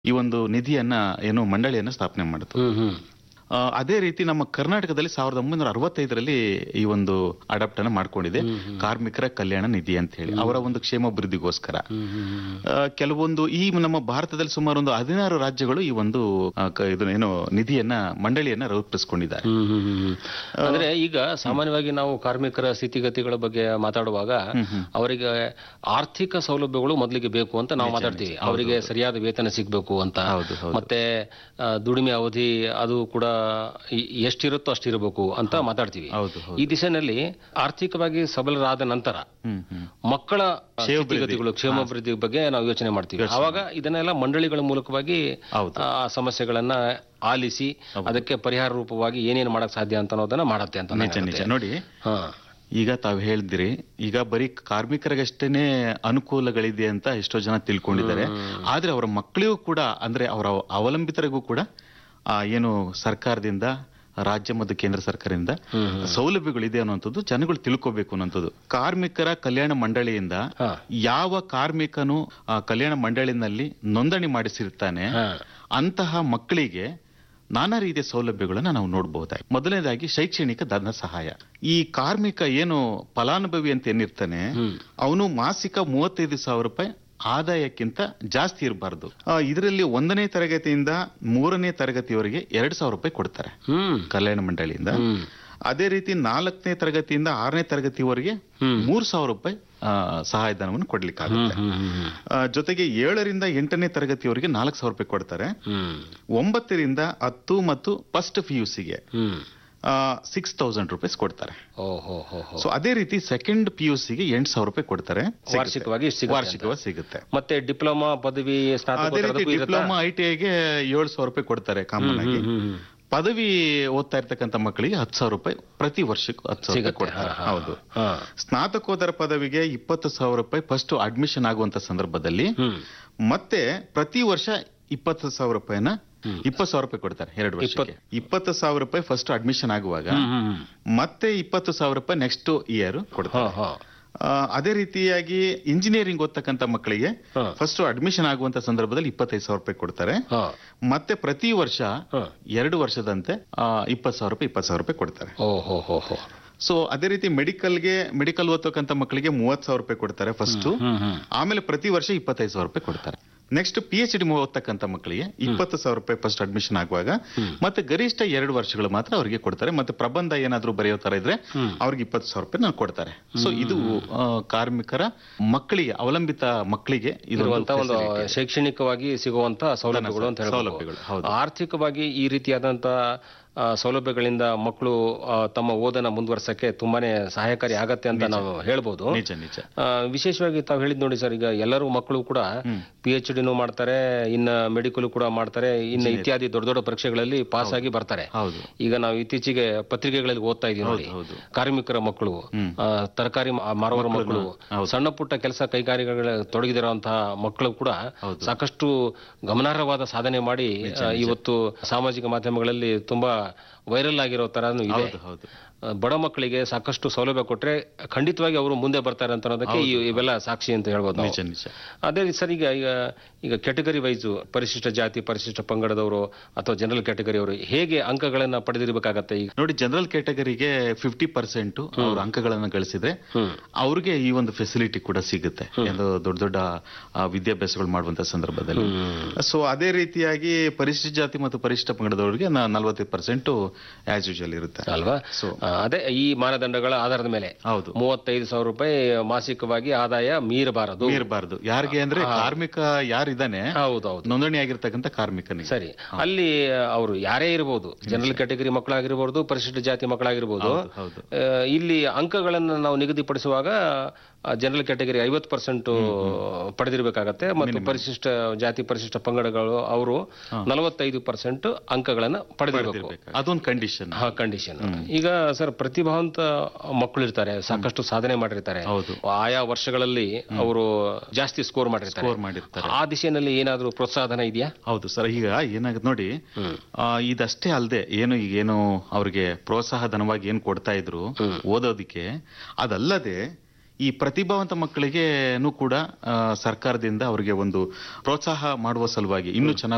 ಈ ಒಂದು ನಿಧಿಯನ್ನ ಏನು ಮಂಡಳಿಯನ್ನ ಸ್ಥಾಪನೆ ಮಾಡಿತು ಹ್ಮ್ ಹ್ಮ್ ಆ, ಅದೇ ರೀತಿ ನಮ್ಮ ಕರ್ನಾಟಕದಲ್ಲಿ ಸಾವಿರದ ಒಂಬೈನೂರ ಅರವತ್ತೈದರಲ್ಲಿ ಈ ಒಂದು ಅಡಾಪ್ಟ್ ಅನ್ನ ಮಾಡ್ಕೊಂಡಿದೆ ಕಾರ್ಮಿಕರ ಕಲ್ಯಾಣ ನಿಧಿ ಅಂತ ಹೇಳಿ ಅವರ ಒಂದು ಕ್ಷೇಮಾಭಿವೃದ್ಧಿಗೋಸ್ಕರ ಹ್ಮ್ ಹ್ಮ್ ಹ್ಮ್ ಆ, ಕೆಲವೊಂದು ಈ ನಮ್ಮ ಭಾರತದಲ್ಲಿ ಸುಮಾರು ಒಂದು ಹದಿನಾರು ರಾಜ್ಯಗಳು ಈ ಒಂದು ಆ, ಕ- ಇದನ್ನ ಏನು ನಿಧಿಯನ್ನ ಮಂಡಳಿಯನ್ನ ರೂಪಿಸ್ಕೊಂಡಿದ್ದಾರೆ ಹ್ಮ್ ಹ್ಮ್ ಹ್ಮ್ ಹ್ಮ್. ಅಂದ್ರೆ ಈಗ ಸಾಮಾನ್ಯವಾಗಿ ನಾವು ಕಾರ್ಮಿಕರ ಸ್ಥಿತಿಗತಿಗಳ ಬಗ್ಗೆ ಮಾತಾಡುವಾಗ ಅವರಿಗೆ ಆರ್ಥಿಕ ಸೌಲಭ್ಯಗಳು ಮೊದಲಿಗೆ ಬೇಕು ಅಂತ ನಾವು ಮಾತಾಡ್ತೀವಿ ಅವರಿಗೆ ಸರಿಯಾದ ವೇತನ ಸಿಗ್ಬೇಕು ಅಂತ ಹೌದು, ಹೌದು. ಮತ್ತೆ ಆ, ದುಡಿಮೆ ಅವಧಿ ಅದು ಕೂಡ ಈ- ಎಷ್ಟಿರುತ್ತೋ ಅಷ್ಟಿರಬೇಕು ಅಂತ ಮಾತಾಡ್ತೀವಿ ಹೌದು ಹೌದು ಈ ದಿಶೆನಲ್ಲಿ ಆರ್ಥಿಕವಾಗಿ ಸಬಲರಾದ ನಂತರ ಹ್ಮ್ ಹ್ಮ್ ಮಕ್ಕಳ ಸ್ಥಿತಿಗತಿಗಳು ಕ್ಷೇಮಾಭಿವೃದ್ಧಿ ಬಗ್ಗೆ ನಾವು ಯೋಚನೆ ಮಾಡ್ತೀವಿ ಆವಾಗ ಇದನ್ನೆಲ್ಲ ಮಂಡಳಿಗಳ ಮೂಲಕವಾಗಿ ಹೌದು. ಆ ಸಮಸ್ಯೆಗಳನ್ನ ಆಲಿಸಿ ಅದಕ್ಕೆ ಪರಿಹಾರ ರೂಪವಾಗಿ ಏನೇನು ಮಾಡಕ್ ಸಾಧ್ಯ ಅಂತ ಅನ್ನೋದನ್ನ ಮಾಡತ್ತೆ ಅಂತ ನಿಜ ನಿಜ ನೋಡಿ ಹಾ ಈಗ ತಾವು ಹೇಳಿದ್ರಿ ಈಗ ಬರೀ ಕಾರ್ಮಿಕರಿಗಷ್ಟೇನೆ ಅನುಕೂಲಗಳಿದೆ ಅಂತ ಎಷ್ಟೋ ಜನ ತಿಳ್ಕೊಂಡಿದ್ದಾರೆ ಆದ್ರೆ ಅವರ ಮಕ್ಕಳಿಗೂ ಕೂಡ ಅಂದ್ರೆ ಅವರ ಅವಲಂಬಿತರಿಗೂ ಕೂಡ ಆ, ಏನು ಸರ್ಕಾರದಿಂದ ರಾಜ್ಯ ಮತ್ತು ಕೇಂದ್ರ ಸರ್ಕಾರದಿಂದ ಸೌಲಭ್ಯಗಳಿದೆ ಅನ್ನುವಂಥದ್ದು ಜನಗಳು ತಿಳ್ಕೋಬೇಕು ಅನ್ನೋಂಥದ್ದು ಕಾರ್ಮಿಕರ ಕಲ್ಯಾಣ ಮಂಡಳಿಯಿಂದ ಹಾ. ಯಾವ ಕಾರ್ಮಿಕನು ಆ ಕಲ್ಯಾಣ ಮಂಡಳಿನಲ್ಲಿ ನೋಂದಣಿ ಮಾಡಿಸಿರ್ತಾನೆ ಹಾ. ಅಂತಹ ಮಕ್ಕಳಿಗೆ ನಾನಾ ರೀತಿಯ ಸೌಲಭ್ಯಗಳನ್ನ ನಾವು ನೋಡಬಹುದಾಗಿ ಮೊದಲನೇದಾಗಿ ಶೈಕ್ಷಣಿಕ ಧನ ಸಹಾಯ ಈ ಕಾರ್ಮಿಕ ಏನು ಫಲಾನುಭವಿ ಅಂತ ಏನಿರ್ತಾನೆ ಅವನು ಮಾಸಿಕ ಮೂವತ್ತೈದು ಸಾವಿರ ರೂಪಾಯಿ ಆದಾಯಕ್ಕಿಂತ ಜಾಸ್ತಿ ಇರಬಾರ್ದು ಇದರಲ್ಲಿ ಒಂದನೇ ತರಗತಿಯಿಂದ ಮೂರನೇ ತರಗತಿಯವರೆಗೆ ಎರಡ್ ಸಾವಿರ ರೂಪಾಯಿ ಕೊಡ್ತಾರೆ ಹ್ಮ್ ಕಲ್ಯಾಣ ಮಂಡಳಿಯಿಂದ ಹ್ಮ್ ಅದೇ ರೀತಿ ನಾಲ್ಕನೇ ತರಗತಿಯಿಂದ ಆರನೇ ತರಗತಿವರೆಗೆ ಮೂರ್ ಸಾವಿರ ರೂಪಾಯಿ ಆ, ಸಹಾಯಧನವನ್ನು ಕೊಡ್ಲಿಕ್ಕಾಗುತ್ತೆ ಹ್ಮ್ ಹ್ಮ್ ಹ್ಮ್ ಆ, ಜೊತೆಗೆ ಏಳರಿಂದ ಎಂಟನೇ ತರಗತಿಯವರೆಗೆ ನಾಲ್ಕು ಸಾವಿರ ರೂಪಾಯಿ ಕೊಡ್ತಾರೆ ಹ್ಮ್ ಒಂಬತ್ತರಿಂದ ಹತ್ತು ಮತ್ತು ಫಸ್ಟ್ ಪಿ ಯು ಸಿಗೆ ಹ್ಮ್ ಸಿಕ್ಸ್ ತೌಸಂಡ್ ರುಪೀಸ್ ಕೊಡ್ತಾರೆ ಓ ಹೋ ಹೋ ಹೋ ಸೊ ಅದೇ ರೀತಿ ಸೆಕೆಂಡ್ ಪಿ ಯು ಸಿಗೆ ಎಂಟು ಸಾವಿರ ರೂಪಾಯಿ ಕೊಡ್ತಾರೆ ಸಿಗುತ್ತೆ. ವಾರ್ಷಿಕವಾಗಿ ಇಷ್ಟ್ ಸಿಗುತ್ತೆ ವಾರ್ಷಿಕವಾಗಿ ಸಿಗುತ್ತೆ ಮತ್ತೆ ಡಿಪ್ಲೊಮಾ ಪದವಿ ಅದೇ ರೀತಿ ಸ್ನಾತಕೋತ್ತರದಕ್ಕೂ ಇರುತ್ತಾ? ಡಿಪ್ಲೊಮಾ ಐ ಟಿ ಐಗೆ ಏಳು ಸಾವಿರ ರೂಪಾಯಿ ಕೊಡ್ತಾರೆ ಕಾಮನ್ ಆಗಿ ಹ್ಮ್ ಹ್ಮ್ ಪದವಿ ಓದ್ತಾ ಇರ್ತಕ್ಕಂಥ ಮಕ್ಕಳಿಗೆ ಹತ್ತು ಸಾವಿರ ರೂಪಾಯಿ ಪ್ರತಿ ವರ್ಷಕ್ಕೂ ಹತ್ತು ಸಾವಿರ ರೂಪಾಯಿ ಸಿಗುತ್ತೆ. ಕೊಡ್ತಾರೆ ಹಾ, ಹಾ, ಹೌದು ಹಾ ಸ್ನಾತಕೋತ್ತರ ಪದವಿಗೆ ಇಪ್ಪತ್ತು ಸಾವಿರ ರೂಪಾಯಿ ಫಸ್ಟ್ ಅಡ್ಮಿಷನ್ ಆಗುವಂತ ಸಂದರ್ಭದಲ್ಲಿ ಹ್ಮ್ ಮತ್ತೆ ಪ್ರತಿ ವರ್ಷ ಇಪ್ಪತ್ತು ಸಾವಿರ ರೂಪಾಯಿನ ಇಪ್ಪತ್ತು ಸಾವಿರ ರೂಪಾಯಿ ಕೊಡ್ತಾರೆ ಎರಡು ವರ್ಷಕ್ಕೆ ಇಪ್ಪತ್ತು ಸಾವಿರ ರೂಪಾಯಿ ಫಸ್ಟ್ ಅಡ್ಮಿಷನ್ ಆಗುವಾಗ ಹ್ಮ್ ಹ್ಮ್ ಮತ್ತೆ ಇಪ್ಪತ್ತು ಸಾವಿರ ರೂಪಾಯಿ ನೆಕ್ಸ್ಟ್ ಇಯರ್ ಕೊಡ್ತಾರೆ ಹಾ ಹಾ ಆ, ಅದೇ ರೀತಿಯಾಗಿ ಇಂಜಿನಿಯರಿಂಗ್ ಓದ್ತಕ್ಕಂಥ ಮಕ್ಕಳಿಗೆ ಹಾ. ಫಸ್ಟ್ ಅಡ್ಮಿಷನ್ ಆಗುವಂತ ಸಂದರ್ಭದಲ್ಲಿ ಇಪ್ಪತ್ತೈದು ಸಾವಿರ ರೂಪಾಯಿ ಕೊಡ್ತಾರೆ ಹಾ ಮತ್ತೆ ಪ್ರತಿ ವರ್ಷ ಹಾ. ಎರಡು ವರ್ಷದಂತೆ ಇಪ್ಪತ್ತು ಸಾವಿರ ರೂಪಾಯಿ ಇಪ್ಪತ್ತು ಸಾವಿರ ರೂಪಾಯಿ ಕೊಡ್ತಾರೆ ಓ ಹೋ ಹೋ ಹೋ ಸೊ ಅದೇ ರೀತಿ ಮೆಡಿಕಲ್ಗೆ ಮೆಡಿಕಲ್ ಓದ್ತಕ್ಕಂಥ ಮಕ್ಕಳಿಗೆ ಮೂವತ್ತು ಸಾವಿರ ರೂಪಾಯಿ ಕೊಡ್ತಾರೆ ಫಸ್ಟ್ ಹ್ಮ್ ಹ್ಮ್ ಆಮೇಲೆ ಪ್ರತಿ ವರ್ಷ ಇಪ್ಪತ್ತೈದು ಸಾವಿರ ರೂಪಾಯಿ ಕೊಡ್ತಾರೆ ನೆಕ್ಸ್ಟ್ ಪಿ ಎಚ್ ಡಿ ಓದ್ತಕ್ಕಂಥ ಮಕ್ಕಳಿಗೆ ಇಪ್ಪತ್ತು ಸಾವಿರ ರೂಪಾಯಿ ಫಸ್ಟ್ ಅಡ್ಮಿಷನ್ ಆಗುವಾಗ ಮತ್ತೆ ಗರಿಷ್ಠ ಎರಡು ವರ್ಷಗಳು ಮಾತ್ರ ಅವರಿಗೆ ಕೊಡ್ತಾರೆ ಮತ್ತೆ ಪ್ರಬಂಧ ಏನಾದ್ರೂ ಬರೆಯೋ ತರ ಇದ್ರೆ ಅವ್ರಿಗೆ ಇಪ್ಪತ್ತು ಸಾವಿರ ರೂಪಾಯಿ ನಾವು ಕೊಡ್ತಾರೆ ಸೊ ಇದು ಆ, ಕಾರ್ಮಿಕರ ಮಕ್ಕಳಿಗೆ ಅವಲಂಬಿತ ಮಕ್ಕಳಿಗೆ ಇದು ಇರುವಂತ ಒಂದು ಶೈಕ್ಷಣಿಕವಾಗಿ ಸಿಗುವಂತ ಸೌಲಭ್ಯಗಳು ಅಂತ ಸೌಲಭ್ಯಗಳು, ಹೌದು. ಹೇಳ್ಬೋದು ಆರ್ಥಿಕವಾಗಿ ಈ ರೀತಿಯಾದಂತ ಆ, ಸೌಲಭ್ಯಗಳಿಂದ ಮಕ್ಕಳು ಆ, ತಮ್ಮ ಓದನ ಮುಂದುವರ್ಸಕ್ಕೆ ತುಂಬಾನೇ ಸಹಾಯಕಾರಿ ಆಗತ್ತೆ ಅಂತ ನಾವು ಹೇಳ್ಬೋದು ನಿಜ ನಿಜ ಆ, ವಿಶೇಷವಾಗಿ ತಾವು ಹೇಳಿದ್ ನೋಡಿ ಸರ್ ಈಗ ಎಲ್ಲರೂ ಮಕ್ಕಳು ಕೂಡ ಪಿ ಎಚ್ ಡಿನೂ ಮಾಡ್ತಾರೆ ಇನ್ನ ಮೆಡಿಕಲ್ ಕೂಡ ಮಾಡ್ತಾರೆ ಇನ್ನ ಇತ್ಯಾದಿ ದೊಡ್ಡ ದೊಡ್ಡ ಪರೀಕ್ಷೆಗಳಲ್ಲಿ ಪಾಸ್ ಆಗಿ ಬರ್ತಾರೆ ಹೌದು ಈಗ ನಾವು ಇತ್ತೀಚೆಗೆ ಪತ್ರಿಕೆಗಳಲ್ಲಿ ಓದ್ತಾ ಇದೀವಿ ನೋಡಿ ಹೌದು. ಕಾರ್ಮಿಕರ ಮಕ್ಕಳು ಆ, ತರಕಾರಿ ಮ- ಮಾರುವವರ ಮಕ್ಕಳು ಸಣ್ಣ ಪುಟ್ಟ ಕೆಲಸ ಕೈಗಾರಿಕೆಗಳ ತೊಡಗಿದಿರುವಂತಹ ಮಕ್ಕಳು ಕೂಡ ಸಾಕಷ್ಟು ಗಮನಾರ್ಹವಾದ ಸಾಧನೆ ಮಾಡಿ ಆ, ಇವತ್ತು ಸಾಮಾಜಿಕ ಮಾಧ್ಯಮಗಳಲ್ಲಿ ತುಂಬಾ ವೈರಲ್ ಆಗಿರೋ ತರಾನು ಇದೆ ಹೌದು ಹೌದು ಆ, ಬಡ ಮಕ್ಕಳಿಗೆ ಸಾಕಷ್ಟು ಸೌಲಭ್ಯ ಕೊಟ್ರೆ ಖಂಡಿತವಾಗಿ ಅವರು ಮುಂದೆ ಬರ್ತಾರೆ ಅಂತ ಅನ್ನೋದಕ್ಕೆ ಈ- ಇವೆಲ್ಲ ಸಾಕ್ಷಿ ಅಂತ ಹೇಳ್ಬೋದು ನಾವು. ನಿಜ ನಿಜ ಅದೇ ರೀತಿ ಸರ್ ಈಗ ಈಗ ಈಗ ಕ್ಯಾಟಗರಿ ವೈಸ್ ಪರಿಶಿಷ್ಟ ಜಾತಿ ಪರಿಶಿಷ್ಟ ಪಂಗಡದವರು ಅಥವಾ ಜನರಲ್ ಕ್ಯಾಟಗರಿ ಅವರು ಹೇಗೆ ಅಂಕಗಳನ್ನ ಪಡೆದಿರಬೇಕಾಗತ್ತೆ ಈಗ ನೋಡಿ ಜನರಲ್ ಕ್ಯಾಟಗರಿಗೆ ಫಿಫ್ಟಿ ಪರ್ಸೆಂಟ್ ಅವ್ರ ಅಂಕಗಳನ್ನ ಗಳಿಸಿದ್ರೆ ಅವ್ರಿಗೆ ಈ ಒಂದು ಫೆಸಿಲಿಟಿ ಕೂಡ ಸಿಗುತ್ತೆ ಏನು ದೊಡ್ಡ ದೊಡ್ಡ ಆ, ವಿದ್ಯಾಭ್ಯಾಸಗಳು ಮಾಡುವಂತ ಸಂದರ್ಭದಲ್ಲಿ ಸೊ ಅದೇ ರೀತಿಯಾಗಿ ಪರಿಶಿಷ್ಟ ಜಾತಿ ಮತ್ತು ಪರಿಶಿಷ್ಟ ಪಂಗಡದವರಿಗೆ ನಲವತ್ತೈದು ಪರ್ಸೆಂಟ್ ಆಸ್ ಯೂಶಲ್ ಇರುತ್ತೆ ಅಲ್ವಾ So. ಆ, ಅದೇ ಈ ಮಾನದಂಡಗಳ ಆಧಾರದ ಮೇಲೆ ಹೌದು ಮೂವತ್ತೈದು ಸಾವಿರ ರೂಪಾಯಿ ಮಾಸಿಕವಾಗಿ ಆದಾಯ ಮೀರಬಾರದು ಮೀರಬಾರ್ದು ಯಾರಿಗೆ ಅಂದ್ರೆ ಕಾರ್ಮಿಕ ಯಾರಿದ್ದಾನೆ ಹೌದೌದು ನೋಂದಣಿ ಆಗಿರ್ತಕ್ಕಂಥ ಕಾರ್ಮಿಕನಿಗೆ ಸರಿ ಅಲ್ಲಿ ಅವರು ಯಾರೇ ಇರಬಹುದು ಜನರಲ್ ಕ್ಯಾಟಗರಿ ಮಕ್ಕಳಾಗಿರ್ಬೋದು ಪರಿಶಿಷ್ಟ ಜಾತಿ ಮಕ್ಕಳಾಗಿರ್ಬೋದು ಹೌದು ಆ, ಇಲ್ಲಿ ಅಂಕಗಳನ್ನು ನಾವು ನಿಗದಿಪಡಿಸುವಾಗ ಜನರಲ್ ಕ್ಯಾಟಗರಿ ಐವತ್ತು ಪರ್ಸೆಂಟ್ ಪಡೆದಿರಬೇಕಾಗತ್ತೆ ಮತ್ತು ಪರಿಶಿಷ್ಟ ಜಾತಿ ಪರಿಶಿಷ್ಟ ಪಂಗಡಗಳು ಅವರು ನಲವತ್ತೈದು ಪರ್ಸೆಂಟ್ ಅಂಕಗಳನ್ನ ಪಡೆದಿರಬೇಕು ಅದೊಂದು ಕಂಡೀಷನ್ ಹಾ ಕಂಡೀಷನ್ ಈಗ ಸರ್ ಪ್ರತಿಭಾವಂತ ಮಕ್ಕಳು ಇರ್ತಾರೆ ಸಾಕಷ್ಟು ಸಾಧನೆ ಮಾಡಿರ್ತಾರೆ ಹೌದು ಆಯಾ ವರ್ಷಗಳಲ್ಲಿ ಅವರು ಜಾಸ್ತಿ ಸ್ಕೋರ್ ಮಾಡಿರ್ತಾರೆ ಸ್ಕೋರ್ ಮಾಡಿರ್ತಾರೆ ಆ ದಿಶೆಯಲ್ಲಿ ಏನಾದ್ರೂ ಪ್ರೋತ್ಸಾಹನ ಇದೆಯಾ ಹೌದು ಸರ್ ಈಗ ಏನಾಗುತ್ತೆ ನೋಡಿ ಆ, ಇದಷ್ಟೇ ಅಲ್ಲದೆ ಏನು ಈಗ ಏನು ಅವ್ರಿಗೆ ಪ್ರೋತ್ಸಾಹ ಧನವಾಗಿ ಏನ್ ಕೊಡ್ತಾ ಇದ್ರು ಓದೋದಿಕ್ಕೆ ಅದಲ್ಲದೆ ಈ ಪ್ರತಿಭಾವಂತ ಮಕ್ಕಳಿಗೇನು ಕೂಡ ಆ, ಸರ್ಕಾರದಿಂದ ಅವರಿಗೆ ಒಂದು ಪ್ರೋತ್ಸಾಹ ಮಾಡುವ ಸಲುವಾಗಿ ಇನ್ನೂ ಚೆನ್ನಾಗಿ